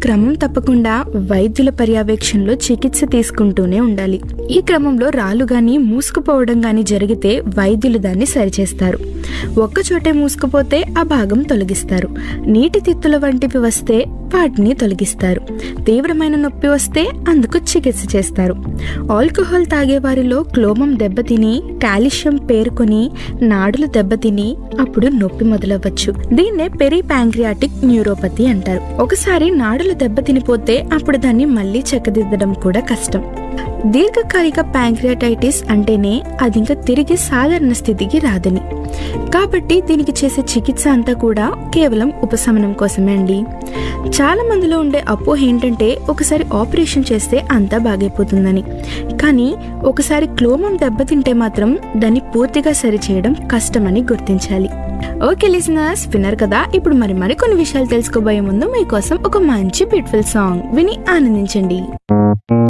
క్రమం తప్పకుండా వైద్యుల పర్యవేక్షణలో చికిత్స తీసుకుంటూనే ఉండాలి ఈ క్రమంలో రాళ్ళు గాని మూసుకుపోవడం గాని జరిగితే వైద్యులు దాన్ని సరిచేస్తారు ఒక్కచోటే మూసుకుపోతే ఆ భాగం తొలగిస్తారు నీటి తిత్తుల వంటివి వస్తే వాటిని తొలగిస్తారు తీవ్రమైన నొప్పి వస్తే అందుకు చికిత్స చేస్తారు ఆల్కహాల్ తాగే వారిలో క్లోమం దెబ్బతిని కాల్షియం పేరుకొని నాడులు దెబ్బతిని అప్పుడు నొప్పి మొదలవ్వచ్చు దీన్నే పెరి ప్యాంక్రియాటిక్ న్యూరోపతి అంటారు ఒకసారి నాడులు దెబ్బతినిపోతే అప్పుడు దాన్ని మళ్ళీ చెక్కదిద్దడం కూడా కష్టం దీర్ఘకాలిక ప్యాంక్రియాటైటిస్ అంటేనే అది ఇంకా తిరిగి సాధారణ స్థితికి రాదని కాబట్టి దీనికి చేసే చికిత్స అంతా కూడా కేవలం ఉపశమనం కోసమే అండి చాలా మందిలో ఉండే అపోహ ఏంటంటే ఒకసారి ఆపరేషన్ చేస్తే అంతా బాగైపోతుందని కానీ ఒకసారి క్లోమం దెబ్బతింటే మాత్రం దాన్ని పూర్తిగా సరిచేయడం కష్టమని గుర్తించాలి ఓకే లిసనర్స్ విన్నారు కదా ఇప్పుడు మరి మరికొన్ని విషయాలు తెలుసుకోబోయే ముందు మీకోసం ఒక మంచి బ్యూటిఫుల్ సాంగ్ విని ఆనందించండి